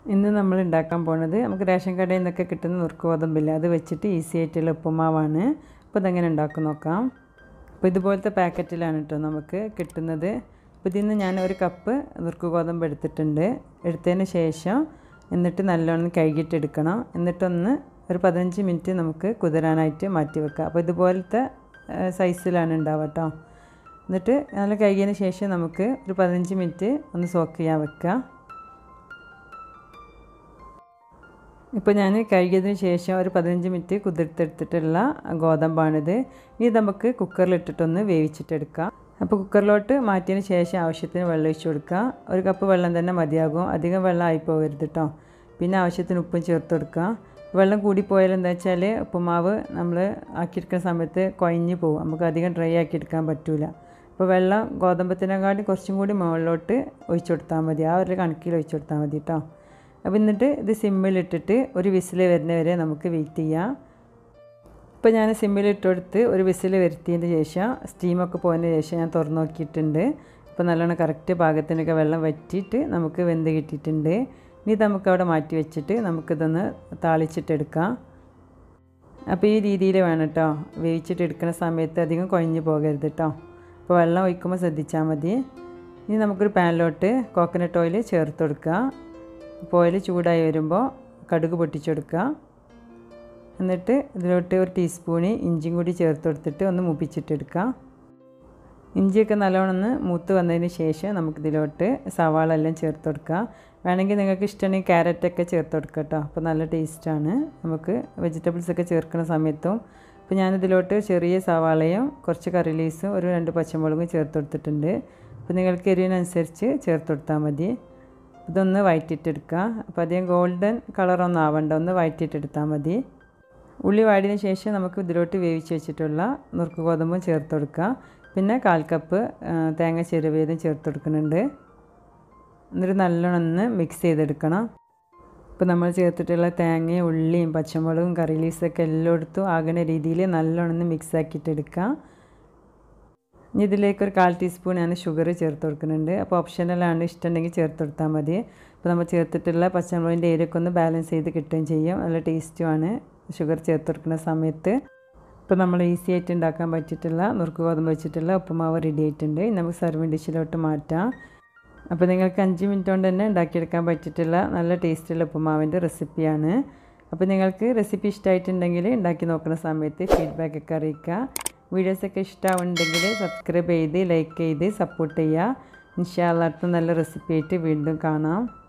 ഇന്ന് നമ്മൾ ഉണ്ടാക്കാൻ പോണത് നമുക്ക് റേഷൻ കടയിൽ നിന്നൊക്കെ കിട്ടുന്ന നുറുക്ക് ഗോതമ്പില്ല അത് വെച്ചിട്ട് ഈസി ആയിട്ടുള്ള ഉപ്പുമാവാണ് അപ്പോൾ ഇതെങ്ങനെ ഉണ്ടാക്കി നോക്കാം അപ്പോൾ ഇതുപോലത്തെ പാക്കറ്റിലാണ് കേട്ടോ നമുക്ക് കിട്ടുന്നത് അപ്പോൾ ഇതിൽ നിന്ന് ഞാൻ ഒരു കപ്പ് നുറുക്ക് ഗോതമ്പ് എടുത്തിട്ടുണ്ട് എടുത്തതിന് ശേഷം എന്നിട്ട് നല്ലോണം കഴുകിയിട്ടെടുക്കണം എന്നിട്ടൊന്ന് ഒരു പതിനഞ്ച് മിനിറ്റ് നമുക്ക് കുതിരാനായിട്ട് മാറ്റി വെക്കാം അപ്പോൾ ഇതുപോലത്തെ സൈസിലാണ് ഉണ്ടാവുക കേട്ടോ എന്നിട്ട് നല്ല കഴുകിയതിന് ശേഷം നമുക്ക് ഒരു പതിനഞ്ച് മിനിറ്റ് ഒന്ന് സോക്ക് ചെയ്യാൻ വെക്കുക ഇപ്പോൾ ഞാൻ കഴുകിയതിന് ശേഷം ഒരു പതിനഞ്ച് മിനിറ്റ് കുതിർത്തെടുത്തിട്ടുള്ള ഗോതമ്പാണിത് ഇനി നമുക്ക് കുക്കറിലിട്ടിട്ടൊന്ന് വേവിച്ചിട്ടെടുക്കാം അപ്പോൾ കുക്കറിലോട്ട് മാറ്റിയതിന് ശേഷം ആവശ്യത്തിന് വെള്ളം ഒഴിച്ച് കൊടുക്കുക ഒരു കപ്പ് വെള്ളം തന്നെ മതിയാകും അധികം വെള്ളം ആയി പോകരുത് കേട്ടോ പിന്നെ ആവശ്യത്തിന് ഉപ്പും ചേർത്ത് കൊടുക്കുക വെള്ളം കൂടിപ്പോയാൽ എന്താ വെച്ചാൽ ഉപ്പുമാവ് നമ്മൾ ആക്കിയെടുക്കുന്ന സമയത്ത് കുഴഞ്ഞ് പോകും നമുക്ക് അധികം ഡ്രൈ ആക്കി എടുക്കാൻ പറ്റില്ല അപ്പോൾ വെള്ളം ഗോതമ്പത്തിനെക്കാട്ടി കുറച്ചും കൂടി മുകളിലോട്ട് ഒഴിച്ചു കൊടുത്താൽ മതി ആ ഒരു കണക്കിൽ ഒഴിച്ചു കൊടുത്താൽ മതി കേട്ടോ അപ്പോൾ എന്നിട്ട് ഇത് സിമ്മിലിട്ടിട്ട് ഒരു വിസിൽ വരുന്നവരെ നമുക്ക് വെയിറ്റ് ചെയ്യാം ഇപ്പോൾ ഞാൻ സിമ്മിലിട്ട് കൊടുത്ത് ഒരു വിസിൽ വരുത്തിയതിന് ശേഷം സ്റ്റീമൊക്കെ പോയതിന് ശേഷം ഞാൻ തുറന്നു നോക്കിയിട്ടുണ്ട് ഇപ്പോൾ നല്ലോണം കറക്റ്റ് പാകത്തിനൊക്കെ വെള്ളം വറ്റിയിട്ട് നമുക്ക് വെന്ത് കിട്ടിയിട്ടുണ്ട് ഇനി നമുക്ക് അവിടെ മാറ്റി വെച്ചിട്ട് നമുക്കിതൊന്ന് താളിച്ചിട്ടെടുക്കാം അപ്പോൾ ഈ രീതിയിൽ വേണം കേട്ടോ വേവിച്ചിട്ട് എടുക്കുന്ന സമയത്ത് അധികം കുഴഞ്ഞു പോകരുത് കേട്ടോ അപ്പോൾ വെള്ളം ഒഴിക്കുമ്പോൾ ശ്രദ്ധിച്ചാൽ മതി ഇനി നമുക്കൊരു പാനിലോട്ട് കോക്കനട്ട് ഓയിൽ ചേർത്ത് കൊടുക്കുക അപ്പോൾ ഓയിൽ ചൂടായി വരുമ്പോൾ കടുക് പൊട്ടിച്ചെടുക്കുക എന്നിട്ട് ഇതിലോട്ട് ഒരു ടീസ്പൂണ് ഇഞ്ചിയും കൂടി ചേർത്ത് കൊടുത്തിട്ട് ഒന്ന് മുപ്പിച്ചിട്ടെടുക്കുക ഇഞ്ചിയൊക്കെ നല്ലോണം ഒന്ന് മൂത്ത് വന്നതിന് ശേഷം നമുക്കിതിലോട്ട് സവാള എല്ലാം ചേർത്ത് കൊടുക്കുക വേണമെങ്കിൽ നിങ്ങൾക്ക് ഇഷ്ടമാണെങ്കിൽ ക്യാരറ്റൊക്കെ ചേർത്ത് കൊടുക്കുക കേട്ടോ അപ്പോൾ നല്ല ടേസ്റ്റാണ് നമുക്ക് വെജിറ്റബിൾസ് ഒക്കെ ചേർക്കുന്ന സമയത്തും അപ്പോൾ ഞാനിതിലോട്ട് ചെറിയ സവാളയും കുറച്ച് കറി ലീസും ഒരു രണ്ട് പച്ചമുളകും ചേർത്ത് കൊടുത്തിട്ടുണ്ട് അപ്പോൾ നിങ്ങൾക്ക് എരിവിനനുസരിച്ച് ചേർത്ത് കൊടുത്താൽ മതി ഇതൊന്ന് വഴറ്റിയിട്ടെടുക്കുക അപ്പോൾ അധികം ഗോൾഡൻ കളറൊന്നും ആവണ്ട ഒന്ന് വഴറ്റിയിട്ടെടുത്താൽ മതി ഉള്ളി വാടിയതിന് ശേഷം നമുക്ക് ഇതിലോട്ട് വേവിച്ച് വെച്ചിട്ടുള്ള നുറുക്ക് ഗോതമ്പും ചേർത്ത് കൊടുക്കുക പിന്നെ കാൽ കപ്പ് തേങ്ങ ചെരുവേതും ചേർത്ത് കൊടുക്കുന്നുണ്ട് എന്നിട്ട് നല്ലോണം ഒന്ന് മിക്സ് ചെയ്തെടുക്കണം ഇപ്പോൾ നമ്മൾ ചേർത്തിട്ടുള്ള തേങ്ങയും ഉള്ളിയും പച്ചമുളകും കറി ലീസൊക്കെ എല്ലായിടത്തും ആകുന്ന രീതിയിൽ നല്ലോണം ഒന്ന് മിക്സ് ആക്കിയിട്ട് എടുക്കുക ഇനി ഇതിലേക്ക് ഒരു കാൽ ടീസ്പൂൺ ഞാൻ ഷുഗർ ചേർത്ത് കൊടുക്കുന്നുണ്ട് അപ്പോൾ ഓപ്ഷനലാണ് ഇഷ്ടമുണ്ടെങ്കിൽ ചേർത്ത് കൊടുത്താൽ മതി അപ്പോൾ നമ്മൾ ചേർത്തിട്ടുള്ള പച്ചമുളകിൻ്റെ ഏരിയൊക്കെ ഒന്ന് ബാലൻസ് ചെയ്ത് കിട്ടുകയും ചെയ്യും നല്ല ടേസ്റ്റുമാണ് ഷുഗർ ചേർത്ത് കൊടുക്കുന്ന സമയത്ത് ഇപ്പോൾ നമ്മൾ ഈസി ആയിട്ട് ഉണ്ടാക്കാൻ പറ്റിയിട്ടുള്ള നുറുക്ക് ഗോതമ്പ് വെച്ചിട്ടുള്ള ഉപ്പുമാവ് റെഡി ആയിട്ടുണ്ട് ഇനി നമുക്ക് സർവിങ് ഡിഷിലോട്ട് മാറ്റാം അപ്പോൾ നിങ്ങൾക്ക് അഞ്ച് മിനിറ്റ് കൊണ്ട് തന്നെ ഉണ്ടാക്കിയെടുക്കാൻ പറ്റിയിട്ടുള്ള നല്ല ടേസ്റ്റുള്ള ഉപ്പുമാവിൻ്റെ റെസിപ്പിയാണ് അപ്പോൾ നിങ്ങൾക്ക് റെസിപ്പി ഇഷ്ടമായിട്ടുണ്ടെങ്കിൽ ഉണ്ടാക്കി നോക്കുന്ന സമയത്ത് ഫീഡ്ബാക്ക് ഒക്കെ അറിയിക്കുക വീഡിയോസൊക്കെ ഇഷ്ടമാവുന്നുണ്ടെങ്കിൽ സബ്സ്ക്രൈബ് ചെയ്ത് ലൈക്ക് ചെയ്ത് സപ്പോർട്ട് ചെയ്യുക ഇൻഷാല്ല അടുത്ത നല്ല റെസിപ്പി ആയിട്ട് വീണ്ടും കാണാം